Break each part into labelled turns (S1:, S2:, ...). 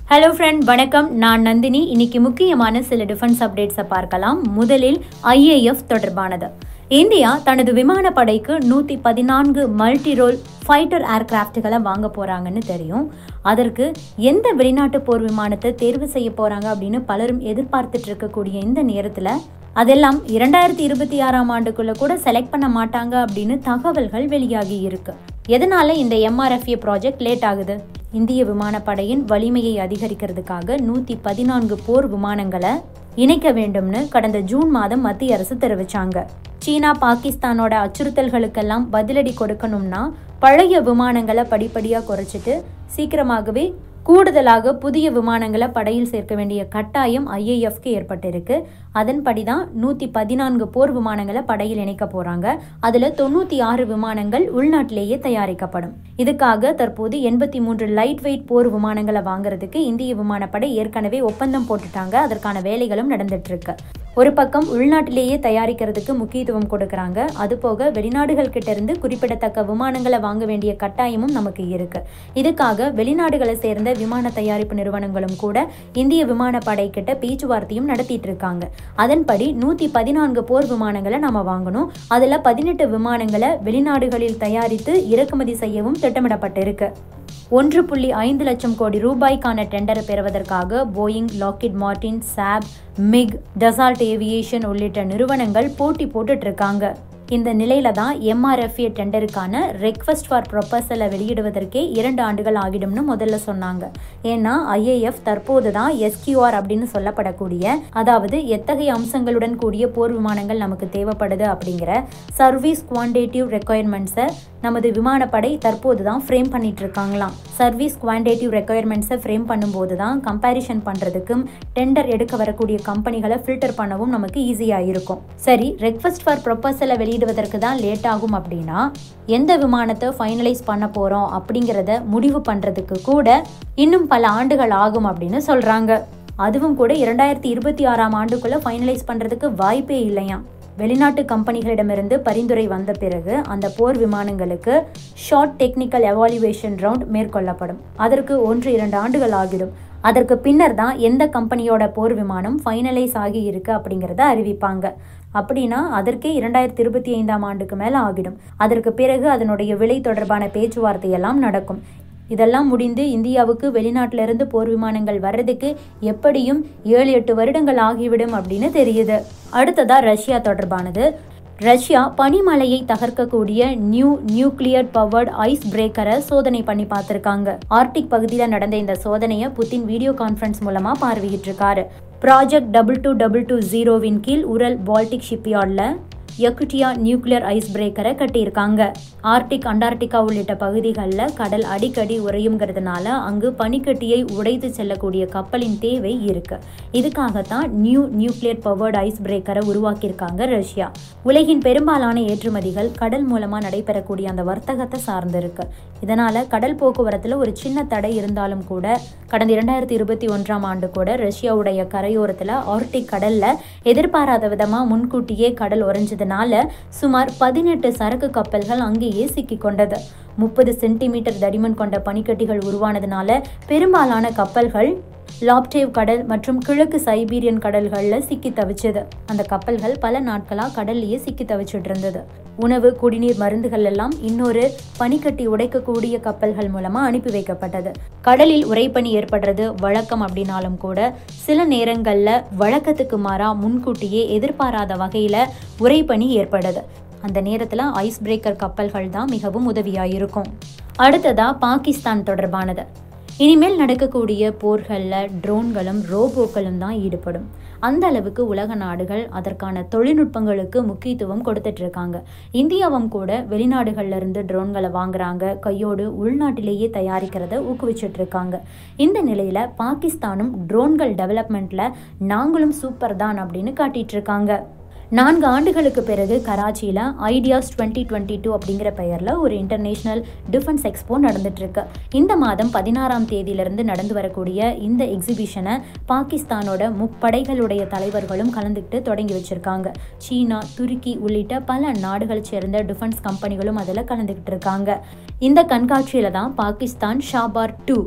S1: hello friend வணக்கம் நான் நந்தினி இன்னைக்கு முக்கியமான சில டிஃபென்ஸ் அப்டேட்ஸை பார்க்கலாம் முதலில் ஐஏஎஃப் தொடர்பானது இந்தியா தனது விமானப்படைக்கு நூற்றி பதினான்கு மல்டி ரோல் ஃபைட்டர் ஏர்கிராஃப்ட்களை வாங்க போகிறாங்கன்னு தெரியும் அதற்கு எந்த வெளிநாட்டு போர் விமானத்தை தேர்வு செய்ய போகிறாங்க அப்படின்னு பலரும் எதிர்பார்த்துட்டு இருக்கக்கூடிய இந்த நேரத்தில் அதெல்லாம் இரண்டாயிரத்தி இருபத்தி ஆறாம் ஆண்டுக்குள்ள கூட செலக்ட் பண்ண மாட்டாங்க அப்படின்னு தகவல்கள் வெளியாகி இருக்கு எதனால இந்த எம்ஆர்எஃப்ஏ ப்ராஜெக்ட் லேட் ஆகுது இந்திய விமானப்படையின் வலிமையை அதிகரிக்கிறதுக்காக நூத்தி பதினான்கு போர் விமானங்களை இணைக்க வேண்டும்னு கடந்த ஜூன் மாதம் மத்திய அரசு தெரிவிச்சாங்க சீனா பாகிஸ்தானோட அச்சுறுத்தல்களுக்கெல்லாம் பதிலடி கொடுக்கணும்னா பழைய விமானங்களை படிப்படியா குறைச்சிட்டு சீக்கிரமாகவே கூடுதலாக புதிய விமானங்களை படையில் சேர்க்க வேண்டிய கட்டாயம் ஐஏஎஃப்க்கு ஏற்பட்டிருக்கு அதன்படி தான் நூற்றி பதினான்கு போர் விமானங்களை படையில் இணைக்க போகிறாங்க அதில் தொண்ணூற்றி ஆறு விமானங்கள் உள்நாட்டிலேயே தயாரிக்கப்படும் இதுக்காக தற்போது எண்பத்தி மூன்று லைட் வெயிட் போர் விமானங்களை வாங்குறதுக்கு இந்திய விமானப்படை ஏற்கனவே ஒப்பந்தம் போட்டுட்டாங்க அதற்கான வேலைகளும் நடந்துட்டு இருக்கு ஒரு பக்கம் உள்நாட்டிலேயே தயாரிக்கிறதுக்கு முக்கியத்துவம் கொடுக்கறாங்க அது போக வெளிநாடுகள் கிட்ட இருந்து குறிப்பிடத்தக்க விமானங்களை வாங்க வேண்டிய கட்டாயமும் நமக்கு இருக்கு இதுக்காக வெளிநாடுகளை சேர்ந்த விமான தயாரிப்பு நிறுவனங்களும் கூட இந்திய விமானப்படை கிட்ட பேச்சுவார்த்தையும் நடத்திட்டு இருக்காங்க அதன்படி நூத்தி பதினான்கு போர் விமானங்களை நாம வாங்கணும் அதுல பதினெட்டு விமானங்களை வெளிநாடுகளில் தயாரித்து இறக்குமதி செய்யவும் திட்டமிடப்பட்டிருக்கு ஒன்று புள்ளி ஐந்து லட்சம் கோடி ரூபாய்க்கான டெண்டரை பெறுவதற்காக போயிங் லாக்கிட் மார்டின் சாப் மிக் டசால்ட் ஏவியேஷன் உள்ளிட்ட நிறுவனங்கள் போட்டி போட்டுட்டு இருக்காங்க இந்த நிலையில தான் எம்ஆர்எஃப்ஏ டெண்டருக்கான ரெக்வஸ்ட் ஃபார் ப்ரொபசலை வெளியிடுவதற்கே இரண்டு ஆண்டுகள் ஆகிடும்னு முதல்ல சொன்னாங்க ஏன்னா ஐஏஎஃப் தற்போது தான் எஸ்கியூஆர் அப்படின்னு சொல்லப்படக்கூடிய அதாவது எத்தகைய அம்சங்களுடன் கூடிய போர் விமானங்கள் நமக்கு தேவைப்படுது அப்படிங்கிற சர்வீஸ் குவான்டேட்டிவ் ரெக்குயர்மெண்ட்ஸை நமது விமானப்படை தற்போது தான் ஃப்ரேம் பண்ணிட்டு இருக்காங்களாம் சர்வீஸ் குவான்டேட்டிவ் ரெக்குயர்மெண்ட்ஸை ஃப்ரேம் பண்ணும்போது தான் கம்பேரிஷன் பண்ணுறதுக்கும் டெண்டர் எடுக்க வரக்கூடிய கம்பெனிகளை ஃபில்டர் பண்ணவும் நமக்கு ஈஸியாக இருக்கும் சரி ரெக்வஸ்ட் ஃபார் ப்ரொபசலை வெளியிடுவதற்கு தான் லேட் ஆகும் அப்படின்னா எந்த விமானத்தை ஃபைனலைஸ் பண்ண போகிறோம் அப்படிங்கிறத முடிவு பண்ணுறதுக்கு கூட இன்னும் பல ஆண்டுகள் ஆகும் அப்படின்னு சொல்கிறாங்க அதுவும் கூட இரண்டாயிரத்தி இருபத்தி ஆறாம் ஆண்டுக்குள்ளே ஃபைனலைஸ் பண்ணுறதுக்கு வாய்ப்பே இல்லையா வெளிநாட்டு கம்பெனிகளிடமிருந்து பரிந்துரை வந்த பிறகு அந்த போர் விமானங்களுக்கு ஷார்ட் டெக்னிக்கல் எவாலுவேஷன் ரவுண்ட் மேற்கொள்ளப்படும் அதற்கு ஒன்று இரண்டு ஆண்டுகள் ஆகிடும் அதற்கு பின்னர் தான் எந்த கம்பெனியோட போர் விமானம் ஃபைனலைஸ் ஆகி இருக்கு அப்படிங்கிறத அறிவிப்பாங்க அப்படின்னா அதற்கே இரண்டாயிரத்தி இருபத்தி ஐந்தாம் ஆண்டுக்கு மேலே ஆகிடும் அதற்கு பிறகு அதனுடைய விலை தொடர்பான பேச்சுவார்த்தை எல்லாம் நடக்கும் இதெல்லாம் முடிந்து இந்தியாவுக்கு வெளிநாட்டிலிருந்து போர் விமானங்கள் வர்றதுக்கு எப்படியும் ஏழு எட்டு வருடங்கள் ஆகிவிடும் அப்படின்னு தெரியுது அடுத்ததா ரஷ்யா தொடர்பானது ரஷ்யா பனிமலையை தகர்க்கக்கூடிய நியூ நியூக்ளியர் பவர்ட் ஐஸ் பிரேக்கரை சோதனை பண்ணி பார்த்திருக்காங்க ஆர்டிக் பகுதியில் நடந்த இந்த சோதனையை புத்தின் வீடியோ கான்ஃபரன்ஸ் மூலமா பார்வையிட்டு இருக்காரு project double two double two ஜீரோவின் கீழ் உரல் பால்டிக் ஷிப்யார்டில் யக்குட்டியா நியூக்ளியர் ஐஸ் பிரேக்கரை கட்டியிருக்காங்க ஆர்டிக் அண்டார்டிகா உள்ளிட்ட பகுதிகளில் கடல் அடிக்கடி உறையுங்கிறதுனால அங்கு பனிக்கட்டியை உடைத்து செல்லக்கூடிய கப்பலின் தேவை இருக்கு இதுக்காகத்தான் நியூ நியூக்ளியர் பவர்டு ஐஸ் பிரேக்கரை உருவாக்கியிருக்காங்க ரஷ்யா உலகின் பெரும்பாலான ஏற்றுமதிகள் கடல் மூலமா நடைபெறக்கூடிய அந்த வர்த்தகத்தை சார்ந்திருக்கு இதனால கடல் போக்குவரத்துல ஒரு சின்ன தடை இருந்தாலும் கூட கடந்த இரண்டாயிரத்தி இருபத்தி ஒன்றாம் ஆண்டு கூட ரஷ்யாவுடைய கரையோரத்துல ஆர்டிக் கடல்ல எதிர்பாராத விதமா முன்கூட்டியே கடல் உறைஞ்சது இருந்ததுனால சுமார் பதினெட்டு சரக்கு கப்பல்கள் அங்கேயே சிக்கி கொண்டது முப்பது சென்டிமீட்டர் தடிமன் கொண்ட பனிக்கட்டிகள் உருவானதுனால பெரும்பாலான கப்பல்கள் லாப்டேவ் கடல் மற்றும் கிழக்கு சைபீரியன் கடல்களில் சிக்கி தவிச்சது அந்த கப்பல்கள் பல நாட்களாக கடல்லையே சிக்கி தவிச்சிட்டு இருந்தது உணவு குடிநீர் மருந்துகள் எல்லாம் இன்னொரு பனிக்கட்டி உடைக்கக்கூடிய கப்பல்கள் மூலமா அனுப்பி வைக்கப்பட்டது கடலில் உறைபனி ஏற்படுறது வழக்கம் அப்படின்னாலும் கூட சில நேரங்கள்ல வழக்கத்துக்கு மாறா முன்கூட்டியே எதிர்பாராத வகையில உறைபனி ஏற்படுது அந்த நேரத்தில் ஐஸ் பிரேக்கர் கப்பல்கள் தான் மிகவும் உதவியாக இருக்கும் அடுத்ததா பாகிஸ்தான் தொடர்பானது இனிமேல் நடக்கக்கூடிய போர்களில் ட்ரோன்களும் ரோபோக்களும் தான் ஈடுபடும் அந்த அளவுக்கு உலக நாடுகள் அதற்கான தொழில்நுட்பங்களுக்கு முக்கியத்துவம் கொடுத்துட்டு இருக்காங்க இந்தியாவும் கூட வெளிநாடுகள்ல இருந்து ட்ரோன்களை வாங்குறாங்க கையோடு உள்நாட்டிலேயே தயாரிக்கிறத ஊக்குவிச்சிட்டு இருக்காங்க இந்த நிலையில பாகிஸ்தானும் ட்ரோன்கள் டெவலப்மெண்ட்ல நாங்களும் சூப்பர் தான் அப்படின்னு காட்டிட்டு இருக்காங்க நான்கு ஆண்டுகளுக்கு பிறகு கராச்சியில் ஐடியாஸ் டுவெண்ட்டி டுவெண்ட்டி டூ அப்படிங்கிற பெயரில் ஒரு இன்டர்நேஷ்னல் டிஃபென்ஸ் எக்ஸ்போ நடந்துட்டுருக்கு இந்த மாதம் பதினாறாம் தேதியிலிருந்து நடந்து வரக்கூடிய இந்த எக்ஸிபிஷனை பாகிஸ்தானோட முப்படைகளுடைய தலைவர்களும் கலந்துக்கிட்டு தொடங்கி வச்சிருக்காங்க சீனா துருக்கி உள்ளிட்ட பல நாடுகளை சேர்ந்த டிஃபென்ஸ் கம்பெனிகளும் அதில் கலந்துக்கிட்டு இருக்காங்க இந்த கண்காட்சியில் தான் பாகிஸ்தான் ஷாபார் டூ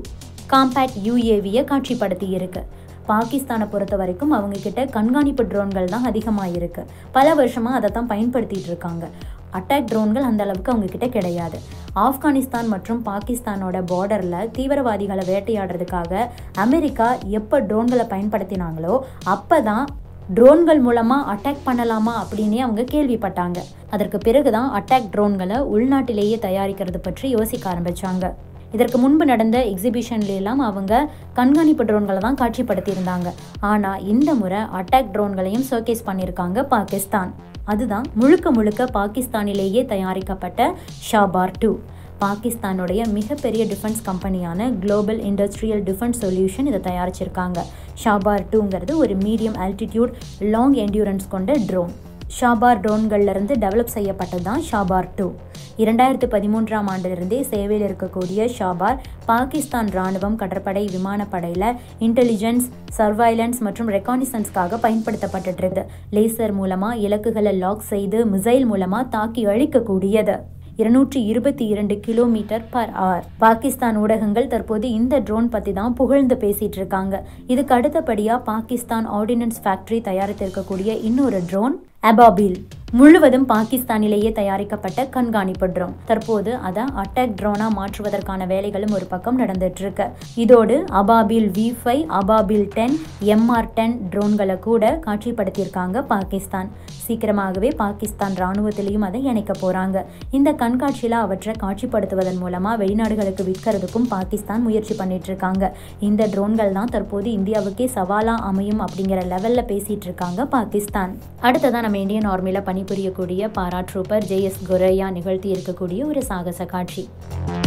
S1: காம்பேக்ட் யூஏவியை காட்சிப்படுத்தி இருக்கு பாகிஸ்தானை பொறுத்த வரைக்கும் அவங்க கிட்ட கண்காணிப்பு ட்ரோன்கள் தான் அதிகமாக இருக்கு பல வருஷமாக அதை தான் பயன்படுத்திட்டு இருக்காங்க அட்டாக் ட்ரோன்கள் அந்த அளவுக்கு அவங்க கிட்ட கிடையாது ஆப்கானிஸ்தான் மற்றும் பாகிஸ்தானோட பார்டரில் தீவிரவாதிகளை வேட்டையாடுறதுக்காக அமெரிக்கா எப்போ ட்ரோன்களை பயன்படுத்தினாங்களோ அப்போ தான் ட்ரோன்கள் மூலமாக அட்டாக் பண்ணலாமா அப்படின்னே அவங்க கேள்விப்பட்டாங்க அதற்கு பிறகு தான் அட்டாக் ட்ரோன்களை உள்நாட்டிலேயே தயாரிக்கிறது பற்றி யோசிக்க ஆரம்பிச்சாங்க இதற்கு முன்பு நடந்த எக்ஸிபிஷன்ல எல்லாம் அவங்க கண்காணிப்பு ட்ரோன்களை தான் காட்சிப்படுத்தியிருந்தாங்க ஆனால் இந்த முறை அட்டாக் ட்ரோன்களையும் ஷோகேஸ் பண்ணியிருக்காங்க பாகிஸ்தான் அதுதான் முழுக்க முழுக்க பாகிஸ்தானிலேயே தயாரிக்கப்பட்ட ஷாபார் டூ பாகிஸ்தானுடைய மிகப்பெரிய டிஃபென்ஸ் கம்பெனியான குளோபல் இண்டஸ்ட்ரியல் டிஃபென்ஸ் சொல்யூஷன் இதை தயாரிச்சிருக்காங்க ஷாபார் டூங்கிறது ஒரு மீடியம் ஆல்டிடியூட் லாங் என்டியூரன்ஸ் கொண்ட ட்ரோன் ஷாபார் ட்ரோன்கள்லேருந்து டெவலப் செய்யப்பட்டது தான் ஷாபார் டூ இரண்டாயிரத்து பதிமூன்றாம் ஆண்டிலிருந்தே சேவையில் இருக்கக்கூடிய ஷாபார் பாகிஸ்தான் ராணுவம் கடற்படை விமானப்படையில் இன்டெலிஜென்ஸ் சர்வைலன்ஸ் மற்றும் ரெக்கானிசன்ஸ்க்காக பயன்படுத்தப்பட்டுட்டு இருக்கு லேசர் மூலமாக இலக்குகளை லாக் செய்து மிசைல் மூலமாக தாக்கி அழிக்கக்கூடியது இருநூற்றி இருபத்தி இரண்டு கிலோமீட்டர் பர் ஹவர் பாகிஸ்தான் ஊடகங்கள் தற்போது இந்த ட்ரோன் பற்றி தான் புகழ்ந்து பேசிட்டு இருக்காங்க இதுக்கு அடுத்தபடியாக பாகிஸ்தான் ஆர்டினன்ஸ் ஃபேக்டரி தயாரித்திருக்கக்கூடிய இன்னொரு ட்ரோன் அபாபில் முழுவதும் பாகிஸ்தானிலேயே தயாரிக்கப்பட்ட கண்காணிப்பு ட்ரோன் தற்போது அதை அட்டாக் ட்ரோனா மாற்றுவதற்கான வேலைகளும் ஒரு பக்கம் நடந்துட்டு இருக்கு இதோடு Ababil V five Ababil ten MR ten ட்ரோன்களை கூட காட்சிப்படுத்தியிருக்காங்க பாகிஸ்தான் சீக்கிரமாகவே பாகிஸ்தான் ராணுவத்திலையும் அதை இணைக்க போறாங்க இந்த கண்காட்சியில் அவற்றை காட்சிப்படுத்துவதன் மூலமா வெளிநாடுகளுக்கு விற்கிறதுக்கும் பாகிஸ்தான் முயற்சி பண்ணிட்டு இருக்காங்க இந்த ட்ரோன்கள் தான் தற்போது இந்தியாவுக்கே சவாலா அமையும் அப்படிங்கிற லெவல்ல பேசிட்டு இருக்காங்க பாகிஸ்தான் அடுத்ததான் நம்ம இந்தியன் ஆர்மியில் பணிபுரியக்கூடிய para trooper J S Guraya நிகழ்த்தி இருக்கக்கூடிய ஒரு சாகச காட்சி